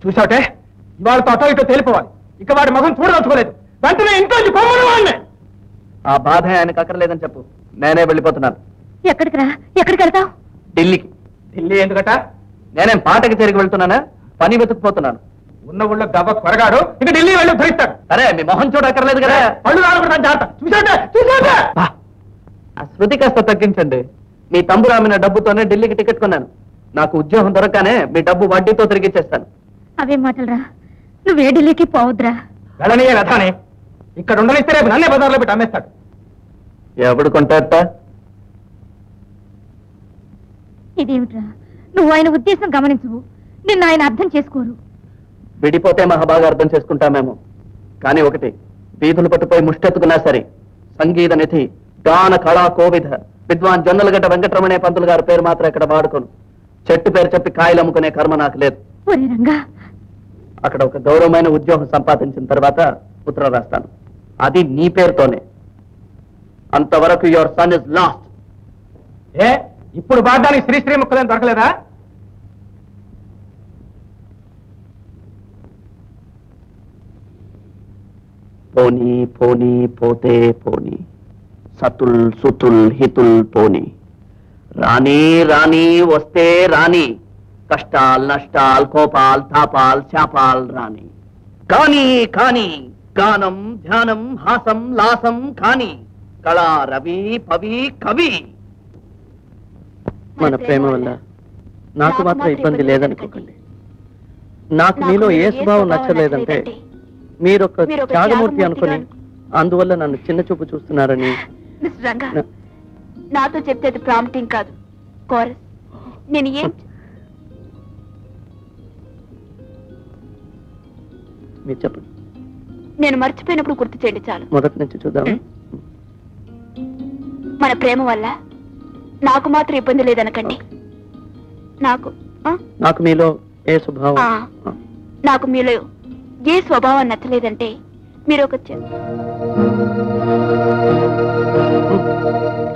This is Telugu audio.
చూసావుటే ఇవాళతో అటో ఇటో తేలిపోవాలి ఇక వాడి మగం చూడదలుచుకోలేదు వెంటనే ఇంట్లో కొమ్మను వాడిని ఆ బాధ ఆయనకు అక్కర్లేదని చెప్పు నేనే వెళ్ళిపోతున్నాను ఎక్కడికి రా ఎక్కడికి వెళ్తావు ఢిల్లీకి ఢిల్లీ ఎందుకట నేనేం పాటకి తిరిగి వెళ్తున్నానా పని వెతుకుపోతున్నాను ఉన్న ఊళ్ళో దెబ్బ కొరగాడు ఇక ఢిల్లీ వెళ్ళి ధరిస్తాడు సరే మీ మొహం చూడక్కర్లేదు కదా పళ్ళు రాలకుండా జాగ్రత్త చూసావుటే చూసావుటే బా, ఆ శృతి కాస్త తగ్గించండి మీ తమ్ముడు ఆమెన డబ్బుతోనే ఢిల్లీకి టికెట్ కొన్నాను నాకు ఉద్యోగం దొరకగానే మీ డబ్బు వడ్డీతో తిరిగి ఇచ్చేస్తాను అవే మాటలురా నువ్వే ఢిల్లీకి పోవద్దురా వెళ్ళనీయే రథాని ఇక్కడ ఉండనిస్తే రేపు నన్నే బజార్లో పెట్టి అమ్మేస్తాడు ఎవడు కొంటారట ఇదేమిట్రా నువ్వు ఆయన ఉద్దేశం గమనించవు నిన్ను ఆయన అర్థం చేసుకోరు విడిపోతే మహాబాగా అర్థం చేసుకుంటామేమో కానీ ఒకటి వీధులు పట్టుపోయి ముష్టెత్తుకున్నా సరే సంగీత నిధి గాన కళా కోవిధ విద్వాన్ జొన్నలగడ్డ వెంకటరమణ పంతులు గారి పేరు మాత్రం ఇక్కడ వాడుకోను చెట్టు పేరు చెప్పి కాయలు అమ్ముకునే కర్మ నాకు లేదు ఒరే రంగా అక్కడ ఒక గౌరవమైన ఉద్యోగం సంపాదించిన తర్వాత ఉత్తరం రాస్తాను అది నీ పేరుతోనే అంతవరకు యువర్ సన్ ఇస్ లాస్ట్ ఏ ఇప్పుడు పాడడానికి శ్రీశ్రీ ముక్కలేం దొరకలేదా పోనీ పోనీ పోతే పోనీ సతుల్ సుతుల్ హితుల్ పోనీ రాణి రాణి వస్తే రాణి కష్టాల్ నష్టాల్ కోపాల్ తాపాల్ శాపాల్ రాణి కాని కాని గానం ధ్యానం హాసం లాసం కాని కళా రవి పవి కవి మన ప్రేమ వల్ల నాకు మాత్రం ఇబ్బంది లేదనుకోకండి నాకు మీలో ఏ స్వభావం నచ్చలేదంటే మీరొక మీరొక త్యాగమూర్తి త్యాగమూర్తిగా అనుకుని అందువల్ల నన్ను చిన్న చూపు చూస్తున్నారని మిస్టర్ రంగా నా- నాతో చెప్తే అది ప్రాంప్టింగ్ కాదు కోరస్ నేను ఏం మీరు చెప్పండి నేను మర్చిపోయినప్పుడు గుర్తు చేయండి చాలు మొదటి నుంచి చూద్దాం మన ప్రేమ వల్ల నాకు మాత్రం ఇబ్బంది లేదనకండి నాకు ఆ? నాకు మీలో ఏ స్వభావం ఆ. నాకు మీలో ఏ స్వభావం నచ్చలేదంటే మీరు ఒక చె-